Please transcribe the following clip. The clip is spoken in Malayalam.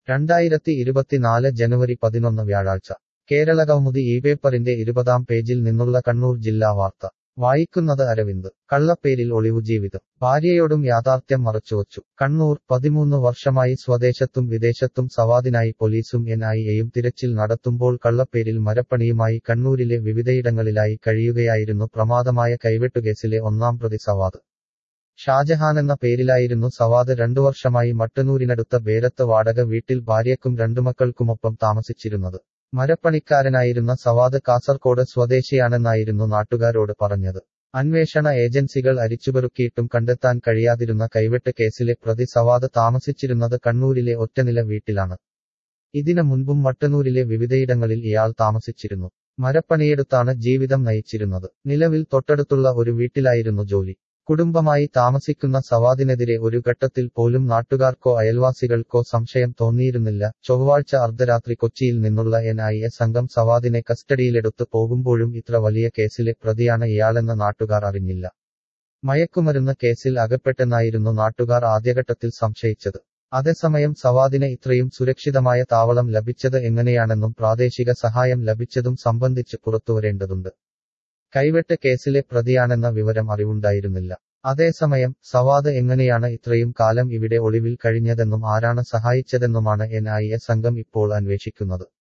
രണ്ടായിരത്തി ഇരുപത്തിനാല് ജനുവരി പതിനൊന്ന് വ്യാഴാഴ്ച കേരളകൗമുദി ഈ പേപ്പറിന്റെ ഇരുപതാം പേജിൽ നിന്നുള്ള കണ്ണൂർ ജില്ലാ വാർത്ത വായിക്കുന്നത് അരവിന്ദ് കള്ളപ്പേരിൽ ഒളിവു ജീവിതം ഭാര്യയോടും യാഥാർത്ഥ്യം മറച്ചുവച്ചു കണ്ണൂർ പതിമൂന്ന് വർഷമായി സ്വദേശത്തും വിദേശത്തും സവാദിനായി പോലീസും എൻ ഐ എയും തിരച്ചിൽ നടത്തുമ്പോൾ കള്ളപ്പേരിൽ മരപ്പണിയുമായി കണ്ണൂരിലെ വിവിധയിടങ്ങളിലായി കഴിയുകയായിരുന്നു പ്രമാദമായ കൈവെട്ടുകേസിലെ ഒന്നാം പ്രതി സവാദ് ഷാജഹാൻ എന്ന പേരിലായിരുന്നു സവാദ് രണ്ടു വർഷമായി മട്ടന്നൂരിനടുത്ത ബേരത്ത് വാടക വീട്ടിൽ ഭാര്യയ്ക്കും രണ്ടു മക്കൾക്കുമൊപ്പം താമസിച്ചിരുന്നത് മരപ്പണിക്കാരനായിരുന്ന സവാദ് കാസർകോട് സ്വദേശിയാണെന്നായിരുന്നു നാട്ടുകാരോട് പറഞ്ഞത് അന്വേഷണ ഏജൻസികൾ അരിച്ചുപെറുക്കിയിട്ടും കണ്ടെത്താൻ കഴിയാതിരുന്ന കൈവെട്ട് കേസിലെ പ്രതി സവാദ് താമസിച്ചിരുന്നത് കണ്ണൂരിലെ ഒറ്റനില വീട്ടിലാണ് ഇതിനു മുൻപും മട്ടന്നൂരിലെ വിവിധയിടങ്ങളിൽ ഇയാൾ താമസിച്ചിരുന്നു മരപ്പണിയെടുത്താണ് ജീവിതം നയിച്ചിരുന്നത് നിലവിൽ തൊട്ടടുത്തുള്ള ഒരു വീട്ടിലായിരുന്നു ജോലി കുടുംബമായി താമസിക്കുന്ന സവാദിനെതിരെ ഒരു ഘട്ടത്തിൽ പോലും നാട്ടുകാർക്കോ അയൽവാസികൾക്കോ സംശയം തോന്നിയിരുന്നില്ല ചൊവ്വാഴ്ച അർദ്ധരാത്രി കൊച്ചിയിൽ നിന്നുള്ള എൻ ഐ എ സംഘം സവാദിനെ കസ്റ്റഡിയിലെടുത്ത് പോകുമ്പോഴും ഇത്ര വലിയ കേസിലെ പ്രതിയാണ് ഇയാളെന്ന് നാട്ടുകാർ അറിഞ്ഞില്ല മയക്കുമരുന്ന് കേസിൽ അകപ്പെട്ടെന്നായിരുന്നു നാട്ടുകാർ ആദ്യഘട്ടത്തിൽ സംശയിച്ചത് അതേസമയം സവാദിന് ഇത്രയും സുരക്ഷിതമായ താവളം ലഭിച്ചത് എങ്ങനെയാണെന്നും പ്രാദേശിക സഹായം ലഭിച്ചതും സംബന്ധിച്ച് പുറത്തുവരേണ്ടതുണ്ട് കൈവെട്ട് കേസിലെ പ്രതിയാണെന്ന വിവരം അറിവുണ്ടായിരുന്നില്ല അതേസമയം സവാദ് എങ്ങനെയാണ് ഇത്രയും കാലം ഇവിടെ ഒളിവിൽ കഴിഞ്ഞതെന്നും ആരാണ് സഹായിച്ചതെന്നുമാണ് എൻ ഐ എ സംഘം ഇപ്പോൾ അന്വേഷിക്കുന്നത്